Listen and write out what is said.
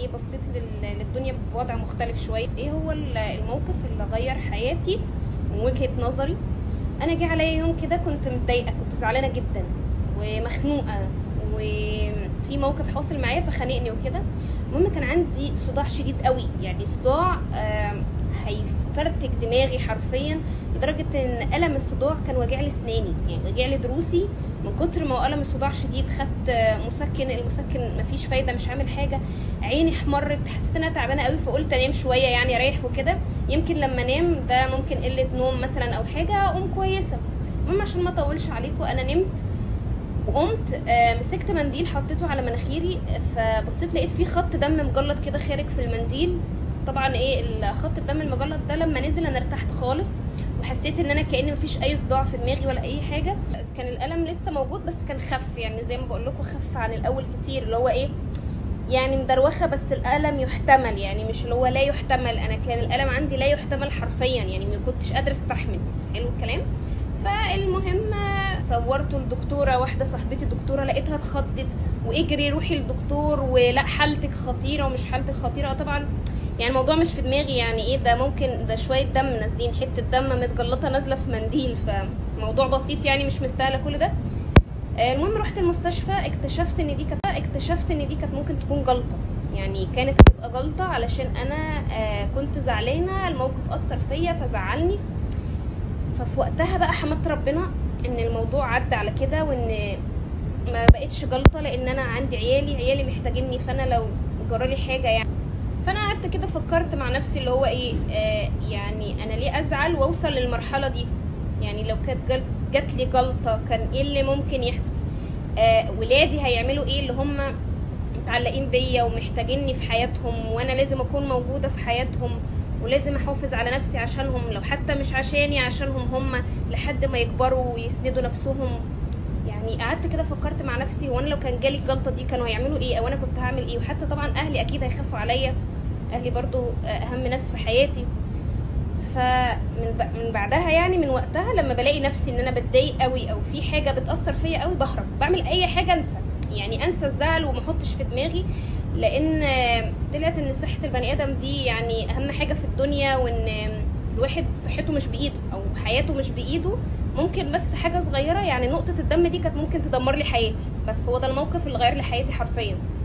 بصيت لل- للدنيا بوضع مختلف شويه ايه هو ال- الموقف اللي غير حياتي من وجهه نظري انا جه عليا يوم كده كنت متضايقه كنت زعلانه جدا ومخنوقه وفي موقف حاصل معايا فخانقني وكده المهم كان عندي صداع شديد قوي يعني صداع آم، هيفرتك دماغي حرفيا لدرجه ان الم الصداع كان واجع لي اسناني يعني واجع لي ضروسي من كتر ما هو الم الصداع شديد خدت آه، مسكن المسكن مفيش فايده مش عامل حاجه عيني احمرت حسيت ان انا تعبانه قوي فقلت انام شويه يعني اريح وكده يمكن لما انام ده ممكن قله نوم مثلا او حاجه اقوم كويسه المهم عشان ما اطولش عليكم انا نمت وقمت آه، مسكت منديل حطيته على مناخيري آه، فبصيت لقيت فيه خط دم مجلط كده خارج في المنديل طبعا ايه خط الدم المجلط ده لما نزل انا ارتحت خالص وحسيت ان انا كاني مفيش اي صداع في دماغي ولا اي حاجه كان الالم لسه موجود بس كان خف يعني زي ما بقول لكم خف عن الاول كتير اللي هو ايه يعني مدروخه بس الالم يحتمل يعني مش اللي هو لا يحتمل انا كان الالم عندي لا يحتمل حرفيا يعني ما كنتش قادره استحمل حلو الكلام فالمهم آه، صورته لدكتوره واحده صاحبتي دكتوره لقيتها اتخضت واجري روحي للدكتور ولا حالتك خطيره ومش حالتك خطيره طبعا يعني الموضوع مش في دماغي يعني ايه ده ممكن ده شويه دم نازلين حته دم متجلطه نازله في منديل فموضوع بسيط يعني مش مستاهله كل ده آه، المهم رحت المستشفى اكتشفت ان دي كانت اكتشفت ان دي كانت ممكن تكون جلطه يعني كانت هتبقى جلطه علشان انا آه، كنت زعلانه الموقف اثر فيا فزعلني ففي وقتها بقى حمدت ربنا ان الموضوع عدى على كده وان ما بقتش جلطه لان انا عندي عيالي عيالي محتاجيني فانا لو جرالي حاجه يعني فانا قعدت كده فكرت مع نفسي اللي هو ايه آه يعني انا ليه ازعل واوصل للمرحله دي يعني لو كانت جل- جات لي جلطه كان ايه اللي ممكن يحصل آه ولادي هيعملوا ايه اللي هم متعلقين بيا ومحتاجيني في حياتهم وانا لازم اكون موجوده في حياتهم ولازم احافظ على نفسي عشانهم لو حتى مش عشاني عشانهم هم لحد ما يكبروا ويسندوا نفسهم يعني قعدت كده فكرت مع نفسي هو انا لو كان جالي الجلطه دي كانوا هيعملوا ايه او انا كنت هعمل ايه وحتى طبعا اهلي اكيد هيخافوا عليا اهلي برضو اهم ناس في حياتي فمن ب... من بعدها يعني من وقتها لما بلاقي نفسي ان انا بتضايق قوي او في حاجه بتاثر فيا قوي بهرب بعمل اي حاجه انسى يعني انسى الزعل وما احطش في دماغي لان طلعت ان صحه البني ادم دي يعني اهم حاجه في الدنيا وان الواحد صحته مش بايده او حياته مش بايده ممكن بس حاجه صغيره يعني نقطه الدم دي كانت ممكن تدمر لي حياتي بس هو ده الموقف اللي غير لي حياتي حرفيا